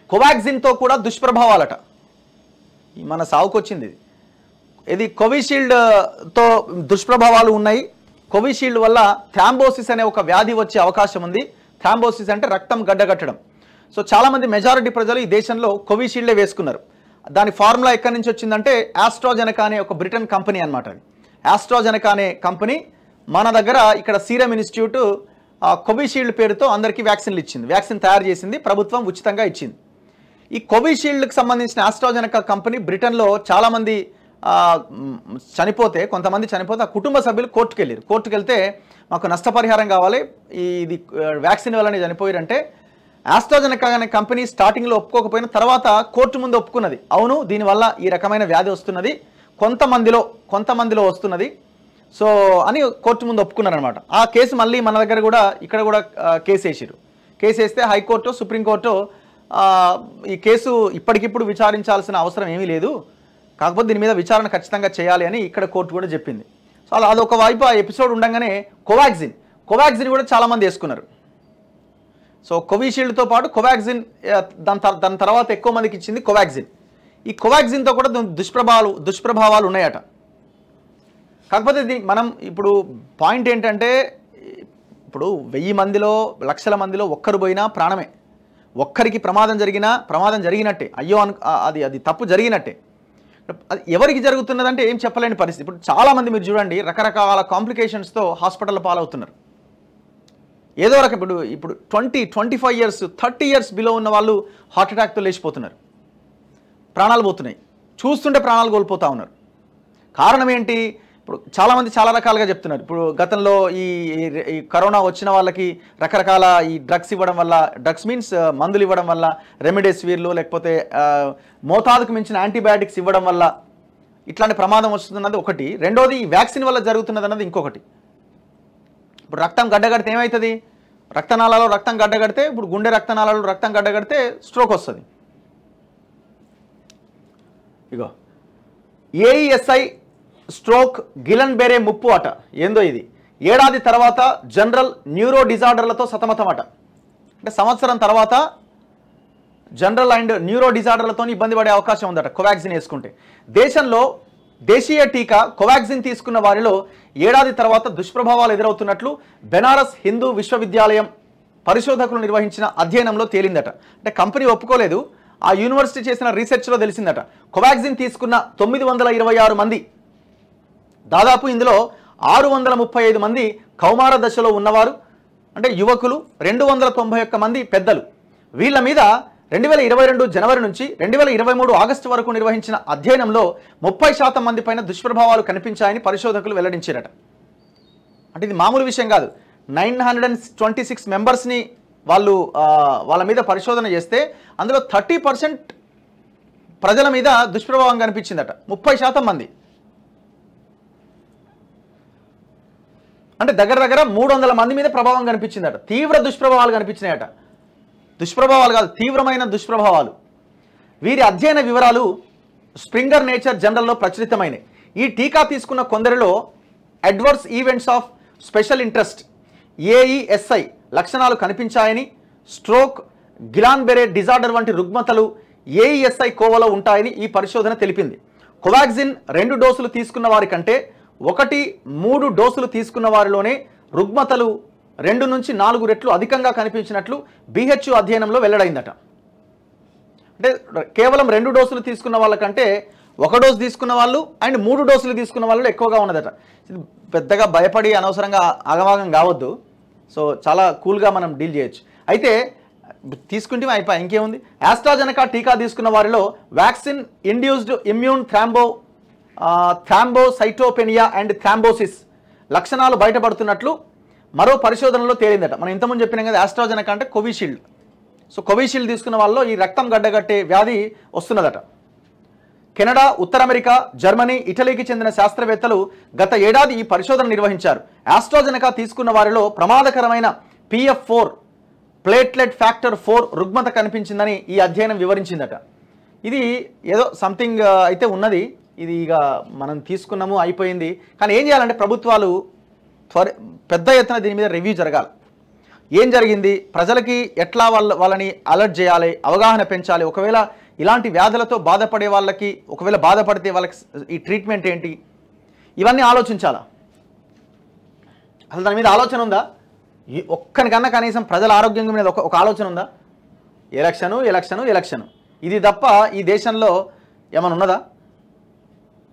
కోవాక్సిన్తో కూడా దుష్ప్రభావాలట ఈ మన సావుకొచ్చింది ఇది ఇది కోవిషీల్డ్తో దుష్ప్రభావాలు ఉన్నాయి కోవిషీల్డ్ వల్ల థ్యాంబోసిస్ అనే ఒక వ్యాధి వచ్చే అవకాశం ఉంది థ్యాంబోసిస్ అంటే రక్తం గడ్డగట్టడం సో చాలామంది మెజారిటీ ప్రజలు ఈ దేశంలో కోవిషీల్డే వేసుకున్నారు దాని ఫార్ములా ఎక్కడి నుంచి వచ్చిందంటే ఆస్ట్రాజెనకా అనే ఒక బ్రిటన్ కంపెనీ అనమాట అది ఆస్ట్రాజెనకా అనే కంపెనీ మన దగ్గర ఇక్కడ సీరం ఇన్స్టిట్యూట్ ఆ, కోవిషీల్డ్ పేరుతో అందరికీ వ్యాక్సిన్లు ఇచ్చింది వ్యాక్సిన్ తయారు చేసింది ప్రభుత్వం ఉచితంగా ఇచ్చింది ఈ కోవిషీల్డ్కి సంబంధించిన ఆస్ట్రాజెనకా కంపెనీ బ్రిటన్లో చాలామంది ఆ, మ్, చనిపోతే కొంతమంది చనిపోతే ఆ కుటుంబ సభ్యులు కోర్టుకు వెళ్ళారు కోర్టుకు వెళ్తే మాకు నష్టపరిహారం కావాలి ఈ ఇది ఆ, వ్యాక్సిన్ వల్లనే చనిపోయారంటే ఆస్ట్రాజెనకా అనే కంపెనీ స్టార్టింగ్లో ఒప్పుకోకపోయిన తర్వాత కోర్టు ముందు ఒప్పుకున్నది అవును దీనివల్ల ఈ రకమైన వ్యాధి వస్తున్నది కొంతమందిలో కొంతమందిలో వస్తున్నది సో అని కోర్టు ముందు ఒప్పుకున్నారనమాట ఆ కేసు మళ్ళీ మన దగ్గర కూడా ఇక్కడ కూడా ఆ, కేసు వేసారు కేసు వేస్తే హైకోర్టు సుప్రీంకోర్టు ఆ, ఈ కేసు ఇప్పటికిప్పుడు విచారించాల్సిన అవసరం ఏమీ లేదు కాకపోతే దీని మీద విచారణ ఖచ్చితంగా చేయాలి అని ఇక్కడ కోర్టు కూడా చెప్పింది సో అలా అదొక వైపు ఆ ఎపిసోడ్ ఉండగానే కోవాక్సిన్ కోవాక్సిన్ కూడా చాలామంది వేసుకున్నారు సో కోవిషీల్డ్తో పాటు కోవాక్సిన్ ఆ, దాని తర్- దాని తర్వాత ఎక్కువ మందికి ఇచ్చింది కోవాక్సిన్ ఈ కోవాక్సిన్తో కూడా దు- దుష్ప్రభావాలు దుష్ప్రభావాలు ఉన్నాయట కాకపోతే ఇది మనం ఇప్పుడు పాయింట్ ఏంటంటే ఇప్పుడు వెయ్యి మందిలో లక్షల మందిలో ఒక్కరు పోయినా ప్రాణమే ఒక్కరికి ప్రమాదం జరిగినా ప్రమాదం జరిగినట్టే అయ్యో అను ఆ- అది అది తప్పు జరిగినట్టే అది ఎవరికి జరుగుతున్నదంటే ఏం చెప్పలేని పరిస్థితి ఇప్పుడు చాలామంది మీరు చూడండి రకరకాల కాంప్లికేషన్స్తో హాస్పిటల్ పాలవుతున్నారు ఏదో రకం ఇప్పుడు ఇప్పుడు twenty twenty five years thirty years below ఉన్న వాళ్ళు హార్ట్ అటాక్తో లేచిపోతున్నారు ప్రాణాలు పోతున్నాయి చూస్తుంటే ప్రాణాలు కోల్పోతూ ఉన్నారు కారణం ఏంటి ఇప్పుడు చాలామంది చాలా రకాలుగా చెప్తున్నారు ఇప్పుడు గతంలో ఈ ఈ- ఈ కరోనా వచ్చిన వాళ్ళకి రకరకాల ఈ డ్రగ్స్ ఇవ్వడం వల్ల డ్రగ్స్ మీన్స్ మందులు ఇవ్వడం వల్ల రెమిడెసివిర్లు లేకపోతే ఆ, మోతాదుకు మించిన యాంటీబయాటిక్స్ ఇవ్వడం వల్ల ఇట్లాంటి ప్రమాదం వస్తున్నది ఒకటి రెండోది ఈ వ్యాక్సిన్ వల్ల జరుగుతున్నది అన్నది ఇంకొకటి ఇప్పుడు రక్తం గడ్డగడితే ఏమవుతుంది రక్తనాళాలో రక్తం గడ్డగడితే ఇప్పుడు గుండె రక్తనాళాలో రక్తం గడ్డగడితే స్ట్రోక్ వస్తుంది ఇగో ఏఈఎస్ఐ స్ట్రోక్ గిలన్ బెరే ముప్పు అట ఏందో ఇది ఏడాది తర్వాత జనరల్ న్యూరో డిజార్డర్లతో సతమతమట అంటే సంవత్సరం తర్వాత జనరల్ అండ్ న్యూరో డిజార్డర్లతో ఇబ్బంది పడే అవకాశం ఉందట కోవాక్సిన్ వేసుకుంటే దేశంలో దేశీయ టీకా కోవాక్సిన్ తీసుకున్న వారిలో ఏడాది తర్వాత దుష్ప్రభావాలు ఎదురవుతున్నట్లు బెనారస్ హిందూ విశ్వవిద్యాలయం పరిశోధకులు నిర్వహించిన అధ్యయనంలో తేలిందట అంటే కంపెనీ ఒప్పుకోలేదు ఆ యూనివర్సిటీ చేసిన రీసెర్చ్లో తెలిసిందట కోవాక్సిన్ తీసుకున్న తొమ్మిది వందల ఇరవై ఆరు మంది దాదాపు ఇందులో ఆరు వందల ముప్పై ఐదు మంది కౌమార దశలో ఉన్నవారు అంటే యువకులు రెండు వందల తొంభై ఒక్క మంది పెద్దలు వీళ్ళ మీద రెండు వేల ఇరవై రెండు జనవరి నుంచి రెండు వేల ఇరవై మూడు ఆగస్టు వరకు నిర్వహించిన అధ్యయనంలో ముప్పై శాతం మంది పైన దుష్ప్రభావాలు కనిపించాయని పరిశోధకులు వెల్లడించారట అంటే ఇది మామూలు విషయం కాదు nine hundred and twenty six మెంబర్స్ని వాళ్ళు ఆ, వాళ్ళ మీద పరిశోధన చేస్తే అందులో థర్టీ పర్సెంట్ ప్రజల మీద దుష్ప్రభావం కనిపించిందట ముప్పై శాతం మంది అంటే దగ్గర దగ్గర మూడు వందల మంది మీద ప్రభావం కనిపించిందట తీవ్ర దుష్ప్రభావాలు కనిపించినాయట దుష్ప్రభావాలు కాదు తీవ్రమైన దుష్ప్రభావాలు వీరి అధ్యయన వివరాలు స్ప్రింగర్ నేచర్ జనరల్లో ప్రచురితమైనవి ఈ టీకా తీసుకున్న కొందరిలో adverse events of special interest AESI లక్షణాలు కనిపించాయని స్ట్రోక్ గిలాన్బెరే డిజార్డర్ వంటి రుగ్మతలు ఏఈఎస్ఐ కోవలో ఉంటాయని ఈ పరిశోధన తెలిపింది కోవాక్సిన్ రెండు డోసులు తీసుకున్న వారి కంటే ఒకటి మూడు డోసులు తీసుకున్న వారిలోనే రుగ్మతలు రెండు నుంచి నాలుగు రెట్లు అధికంగా కనిపించినట్లు బిహెచ్యు అధ్యయనంలో వెల్లడైందట అంటే కేవలం రెండు డోసులు తీసుకున్న వాళ్ళకంటే ఒక డోసు తీసుకున్న వాళ్ళు అండ్ మూడు డోసులు తీసుకున్న వాళ్ళు ఎక్కువగా ఉన్నదట ఇది పెద్దగా భయపడి అనవసరంగా ఆగమాగం కావద్దు సో చాలా కూల్గా మనం డీల్ చేయొచ్చు అయితే తీసుకుంటే అయిపోయి ఇంకేముంది ఆస్ట్రాజెనకా టీకా తీసుకున్న వారిలో vaccine induced immune thrombo thrombocytopenia and thrombosis లక్షణాలు బయటపడుతున్నట్లు మరో పరిశోధనలో తేలిందట మనం ఇంతకుముందు చెప్పినాం కదా ఆస్ట్రాజెనకా అంటే కోవిషీల్డ్ సో కోవిషీల్డ్ తీసుకున్న వాళ్ళలో ఈ రక్తం గడ్డగట్టే వ్యాధి వస్తున్నదట కెనడా ఉత్తర అమెరికా జర్మనీ ఇటలీకి చెందిన శాస్త్రవేత్తలు గత ఏడాది ఈ పరిశోధన నిర్వహించారు ఆస్ట్రాజెనకా తీసుకున్న వారిలో ప్రమాదకరమైన PF four platelet factor four రుగ్మత కనిపించిందని ఈ అధ్యయనం వివరించిందట ఇది ఏదో సంథింగ్ అయితే ఉన్నది ఇది ఇక మనం తీసుకున్నాము అయిపోయింది కానీ ఏం చేయాలంటే ప్రభుత్వాలు త్వర పెద్ద ఎత్తున దీని మీద రివ్యూ జరగాలి ఏం జరిగింది ప్రజలకి ఎట్లా వాళ్ళ వాళ్ళని అలర్ట్ చేయాలి అవగాహన పెంచాలి ఒకవేళ ఇలాంటి వ్యాధులతో బాధపడే వాళ్ళకి ఒకవేళ బాధపడితే వాళ్ళకి ఈ ట్రీట్మెంట్ ఏంటి ఇవన్నీ ఆలోచించాలా అసలు దాని మీద ఆలోచన ఉందా ఈ ఒక్కనికన్నా కనీసం ప్రజల ఆరోగ్యం మీద ఒక ఒక ఆలోచన ఉందా ఎలక్షను ఎలక్షను ఎలక్షను ఇది తప్ప ఈ దేశంలో ఏమైనా ఉన్నదా